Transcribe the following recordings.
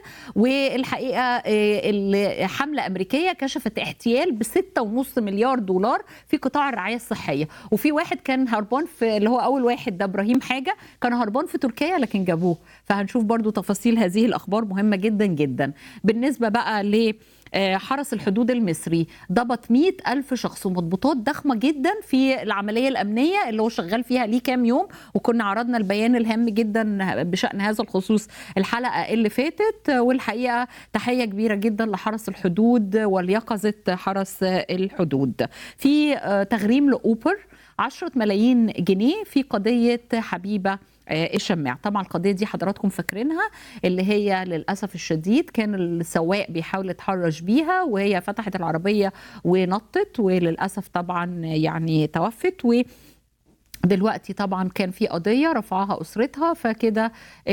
والحقيقه آه، حمله امريكيه كشفت احتيال ب 6.5 مليار دولار في قطاع الرعايه الصحيه وفي واحد كان هربان في اللي هو اول واحد ده ابراهيم حاجه كان هربان في تركيا لكن جابوه فهنشوف برضو تفاصيل هذه الاخبار مهمه جدا جدا بالنسبه بقى ل حرس الحدود المصري ضبط 100 ألف شخص ومضبوطات ضخمة جدا في العملية الأمنية اللي هو شغال فيها ليه كام يوم وكنا عرضنا البيان الهام جدا بشأن هذا الخصوص الحلقة اللي فاتت والحقيقة تحية كبيرة جدا لحرس الحدود وليقظة حرس الحدود في تغريم لأوبر 10 ملايين جنيه في قضية حبيبة الشماع طبعا القضيه دي حضراتكم فاكرينها اللي هي للاسف الشديد كان السواق بيحاول يتحرش بيها وهي فتحت العربيه ونطت وللاسف طبعا يعني توفت و دلوقتي طبعا كان في قضية رفعها أسرتها فكده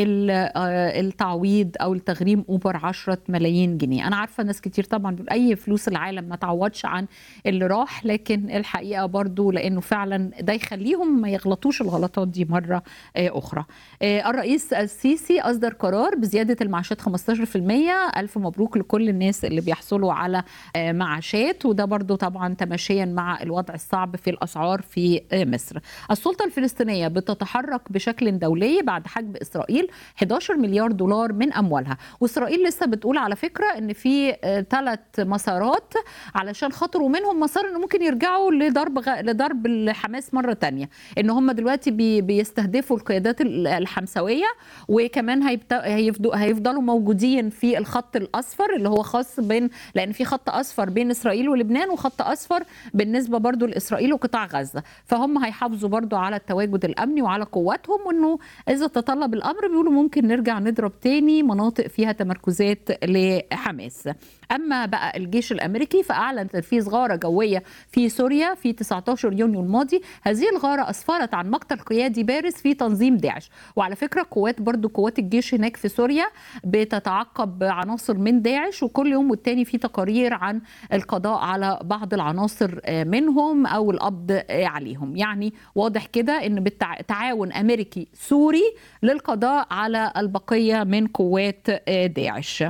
التعويض أو التغريم أوبر 10 ملايين جنيه أنا عارفة ناس كتير طبعا أي فلوس العالم ما تعوضش عن اللي راح لكن الحقيقة برضو لأنه فعلا ده يخليهم ما يغلطوش الغلطات دي مرة أخرى الرئيس السيسي أصدر قرار بزيادة المعاشات 15% ألف مبروك لكل الناس اللي بيحصلوا على معاشات وده برضو طبعا تماشيا مع الوضع الصعب في الأسعار في مصر السلطة الفلسطينية بتتحرك بشكل دولي بعد حجب إسرائيل 11 مليار دولار من أموالها وإسرائيل لسه بتقول على فكرة أن في ثلاث مسارات علشان خاطر ومنهم مسار أنه ممكن يرجعوا لضرب غ... لضرب حماس مرة تانية أن هم دلوقتي بي... بيستهدفوا القيادات الحمسوية وكمان هيبت... هيفضلوا هيفضلوا موجودين في الخط الأصفر اللي هو خاص بين لأن في خط أصفر بين إسرائيل ولبنان وخط أصفر بالنسبة برضو لإسرائيل وقطاع غزة فهم هيحافظوا برضو على التواجد الامني وعلى قواتهم وانه اذا تطلب الامر بيقولوا ممكن نرجع نضرب تاني مناطق فيها تمركزات لحماس اما بقى الجيش الامريكي فاعلن تنفيذ غاره جويه في سوريا في 19 يونيو الماضي هذه الغاره اسفرت عن مقتل قيادي بارز في تنظيم داعش وعلى فكره قوات برضو قوات الجيش هناك في سوريا بتتعقب عناصر من داعش وكل يوم والتاني في تقارير عن القضاء على بعض العناصر منهم او القبض عليهم يعني واضح كده ان بالتعاون امريكي سوري للقضاء على البقيه من قوات داعش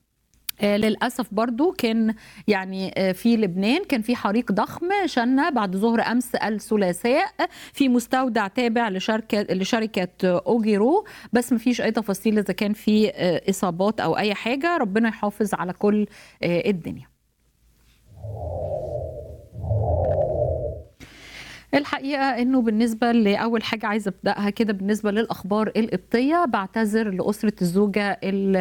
للاسف برضو كان يعني في لبنان كان في حريق ضخم شن بعد ظهر امس الثلاثاء في مستودع تابع لشركه لشركه اوجيرو بس ما فيش اي تفاصيل اذا كان في اصابات او اي حاجه ربنا يحافظ على كل الدنيا الحقيقه انه بالنسبه لاول حاجه عايزه ابداها كده بالنسبه للاخبار القبطيه بعتذر لاسره الزوجه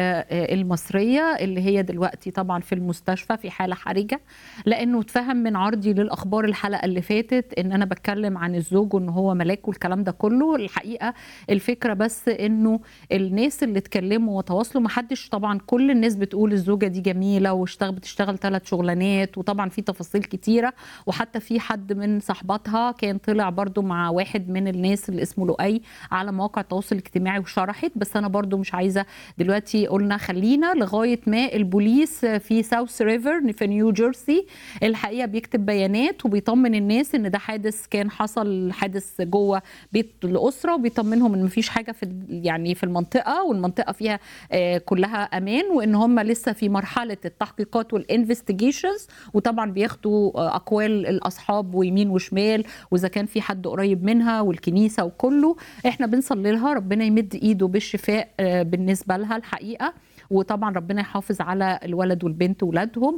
المصريه اللي هي دلوقتي طبعا في المستشفى في حاله حرجه لانه اتفهم من عرضي للاخبار الحلقه اللي فاتت ان انا بتكلم عن الزوج وان هو ملاك والكلام ده كله الحقيقه الفكره بس انه الناس اللي اتكلموا وتواصلوا ما حدش طبعا كل الناس بتقول الزوجه دي جميله واشتغل بتشتغل ثلاث شغلانات وطبعا في تفاصيل كتيره وحتى في حد من صاحباتها كان طلع برضو مع واحد من الناس اللي اسمه لؤي على مواقع التواصل الاجتماعي وشرحت بس انا برضو مش عايزه دلوقتي قلنا خلينا لغايه ما البوليس في ساوث ريفر في نيو جيرسي الحقيقه بيكتب بيانات وبيطمن الناس ان ده حادث كان حصل حادث جوه بيت الاسره وبيطمنهم ان مفيش حاجه في يعني في المنطقه والمنطقه فيها كلها امان وان هم لسه في مرحله التحقيقات والانفستيجيشنز وطبعا بياخدوا اقوال الاصحاب ويمين وشمال واذا كان في حد قريب منها والكنيسه وكله احنا بنصلي لها ربنا يمد ايده بالشفاء بالنسبه لها الحقيقه وطبعا ربنا يحافظ على الولد والبنت ولادهم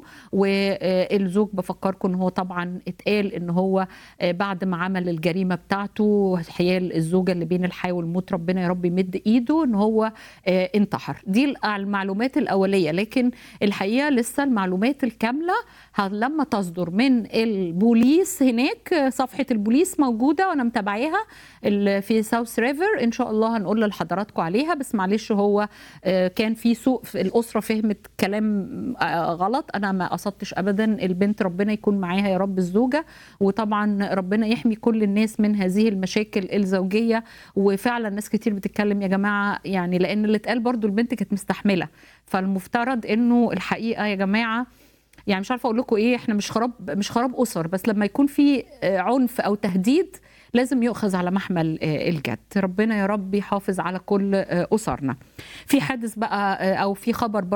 والزوج بفكركم ان هو طبعا اتقال ان هو بعد ما عمل الجريمه بتاعته حيال الزوجه اللي بين الحياه والموت ربنا يا رب يمد ايده ان هو انتحر دي المعلومات الاوليه لكن الحقيقه لسه المعلومات الكامله لما تصدر من البوليس هناك صفحه البوليس موجوده وانا متابعاها في ساوث ريفر ان شاء الله هنقول لحضراتكم عليها بس معلش هو كان في سوء الاسره فهمت كلام غلط انا ما قصدتش ابدا البنت ربنا يكون معاها يا رب الزوجه وطبعا ربنا يحمي كل الناس من هذه المشاكل الزوجيه وفعلا ناس كتير بتتكلم يا جماعه يعني لان اللي اتقال برضو البنت كانت مستحمله فالمفترض انه الحقيقه يا جماعه يعني مش عارفه اقول لكم ايه احنا مش خراب مش خراب اسر بس لما يكون في عنف او تهديد لازم يؤخذ على محمل الجد ربنا يا رب يحافظ على كل اسرنا في حادث بقى او في خبر